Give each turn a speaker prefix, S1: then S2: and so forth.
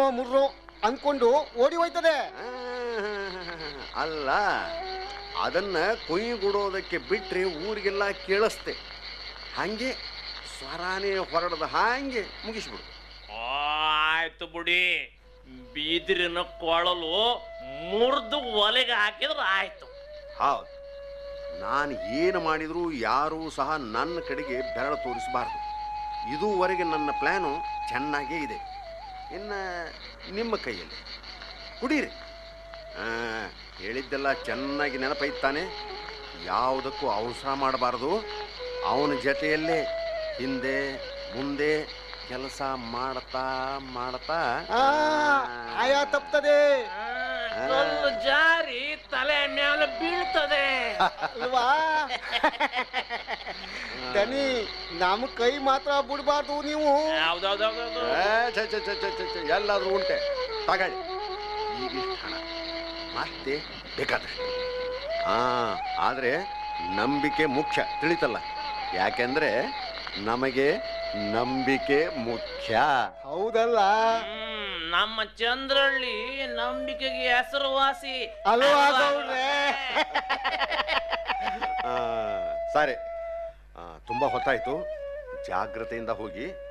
S1: ಮುರ್ರೋ ಅನ್ಕೊಂಡು ಓಡಿ ಹೋಯ್ತದೆ
S2: ಆ, ಅಲ್ಲ ಅದನ್ನ ಕೊಯ್ಗುಡೋದಕ್ಕೆ ಬಿಟ್ರೆ ಊರಿಗೆಲ್ಲ ಕೇಳಿಸ್ತೆ ಹಾಗೆ ಸ್ವರಾನೇ ಹೊರಡದ ಹಾಗೆ ಮುಗಿಸ್ಬಿಡು
S3: ಆಯ್ತು ಬಿಡಿ ಬೀದಿರಿನ ಕೊಳಲು ಮುರಿದು ಒಲೆಗೆ ಹಾಕಿದ್ರೆ ಆಯ್ತು
S2: ಹೌದು ನಾನು ಏನು ಮಾಡಿದರೂ ಯಾರೂ ಸಹ ನನ್ನ ಕಡೆಗೆ ಬೆರಳು ತೋರಿಸಬಾರ್ದು ಇದುವರೆಗೆ ನನ್ನ ಪ್ಲ್ಯಾನು ಚೆನ್ನಾಗೇ ಇದೆ ಇನ್ನು ನಿಮ್ಮ ಕೈಯಲ್ಲಿ ಕುಡೀರಿ ಆ, ಹೇಳಿದ್ದೆಲ್ಲ ಚೆನ್ನಾಗಿ ನೆನಪೈತಾನೆ ಯಾವುದಕ್ಕೂ ಅವಸರ ಮಾಡಬಾರ್ದು ಅವನ ಜೊತೆಯಲ್ಲೇ ಹಿಂದೆ ಮುಂದೆ ಕೆಲಸ ಮಾಡ್ತಾ ಮಾಡ್ತಾ
S1: ಆ ಆಯಾ ತಪ್ತದೆ
S3: ಆ, ಕಲ್ಲು ಜಾರಿ ತಲೆ ಮೇಲೆ ಬೀಳ್ತದೆ
S1: ಅಲ್ವಾ ದನಿ ನಮ್ ಕೈ ಮಾತ್ರ ಬಿಡ್ಬಾರ್ದು ನೀವು
S3: ಹೌದೌದೌದೌದು
S2: ಏ, ಛೆ, ಛೆ, ಛೆ, ಛೆ, ಛೆ, ಛೆ, ಎಲ್ಲಾದ್ರೂ ಉಂಟೆ ತಗೊಳ್ಳಿ ಈಗಿಷ್ಟು ಹಣ ಮತ್ತೆ ಬೇಕಾದಷ್ಟು ಹಾ ಆದರೆ ನಂಬಿಕೆ ಮುಖ್ಯ ತಿಳಿತಲ್ಲ ಯಾಕೆಂದ್ರೆ ನಮಗೆ ನಂಬಿಕೆ ಮುಖ್ಯ
S1: ಹೌದಲ್ಲ
S3: ಹ್ಮ್, ನಮ್ಮ ಚಂದ್ರಳ್ಳಿ ನಂಬಿಕೆಗೆ ಹೆಸರುವಾಸಿ
S1: ಅಲ್ವಾ ಗೌಡ್ರೆ
S2: ಆ, ಸರಿ ಆ, ತುಂಬ ಹೊತ್ತಾಯ್ತು ಜಾಗ್ರತೆಯಿಂದ ಹೋಗಿ